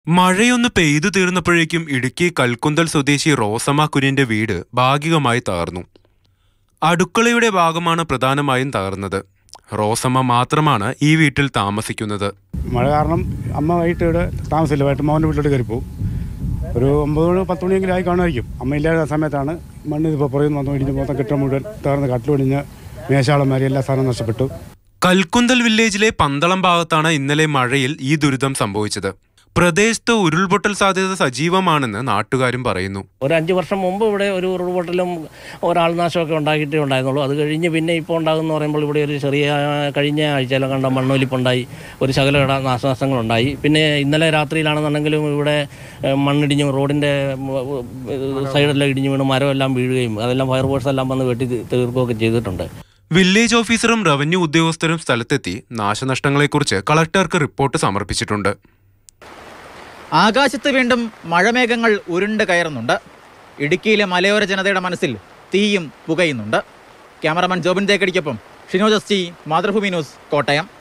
മഴയൊന്ന് പെയ്തു തീർന്നപ്പോഴേക്കും ഇടുക്കി കൽക്കുന്തൽ സ്വദേശി റോസമ്മ കുര്യന്റെ വീട് ഭാഗികമായി തകർന്നു അടുക്കളയുടെ ഭാഗമാണ് പ്രധാനമായും തകർന്നത് റോസമ്മ മാത്രമാണ് ഈ വീട്ടിൽ താമസിക്കുന്നത് മഴ കാരണം അമ്മ വൈകിട്ട് ഇവിടെ താമസമില്ല വൈകിട്ട് മോൻ്റെ വീട്ടിലോട്ട് കയറി പോകും ഒരു ഒമ്പത് മണി പത്ത് മണിയെങ്കിലും ആയി കാണുമായിരിക്കും അമ്മ ഇല്ലാത്ത സമയത്താണ് മണ്ണ് ഇതിപ്പോൾ പുറയുന്ന വന്നു ഇടിഞ്ഞ് മൊത്തം കെട്ടിടം മുഴുവൻ തകർന്ന് കട്ടിലൊടിഞ്ഞ് മേശാളന്മാരി എല്ലാ സാധനവും നഷ്ടപ്പെട്ടു കൽക്കുന്തൽ വില്ലേജിലെ പന്തളം ഭാഗത്താണ് ഇന്നലെ മഴയിൽ ഈ ദുരിതം സംഭവിച്ചത് പ്രദേശത്ത് ഉരുൾപൊട്ടൽ സാധ്യത സജീവമാണെന്ന് നാട്ടുകാരും പറയുന്നു ഒരു അഞ്ച് വർഷം മുമ്പ് ഇവിടെ ഒരു ഉരുൾപൊട്ടലും ഒരാൾ നാശമൊക്കെ ഉണ്ടാക്കിയിട്ടേ ഉണ്ടായിരുന്നുള്ളൂ അത് കഴിഞ്ഞ് പിന്നെ ഇപ്പോൾ ഉണ്ടാകുന്ന പറയുമ്പോൾ ഇവിടെ ഒരു ചെറിയ കഴിഞ്ഞ ആഴ്ചയിലും കണ്ട മണ്ണൊലിപ്പുണ്ടായി ഒരു ശകല ഇട നാശനഷ്ടങ്ങളുണ്ടായി പിന്നെ ഇന്നലെ രാത്രിയിലാണെന്നുണ്ടെങ്കിലും ഇവിടെ ഏഹ്, മണ്ണിടിഞ്ഞ് റോഡിൻ്റെ സൈഡെല്ലാം ഇടിഞ്ഞ് വീണ് മരമെല്ലാം വീഴുകയും അതെല്ലാം ഫയർഫോഴ്സ് എല്ലാം വന്ന് വെട്ടി തീ- തീർക്കുകയൊക്കെ ചെയ്തിട്ടുണ്ട് വില്ലേജ് ഓഫീസറും റവന്യൂ ഉദ്യോഗസ്ഥരും സ്ഥലത്തെത്തി നാശനഷ്ടങ്ങളെക്കുറിച്ച് കളക്ടർക്ക് റിപ്പോർട്ട് സമർപ്പിച്ചിട്ടുണ്ട് ആകാശത്ത് വീണ്ടും മഴമേഘങ്ങൾ ഉരുണ്ട് കയറുന്നുണ്ട് ഇടുക്കിയിലെ മലയോര ജനതയുടെ മനസ്സിൽ തീയും പുകയുന്നുണ്ട് ക്യാമറമാൻ ജോബിൻ തേക്കടിക്കൊപ്പം Shinoj S T Mathrubhumi news Kottayam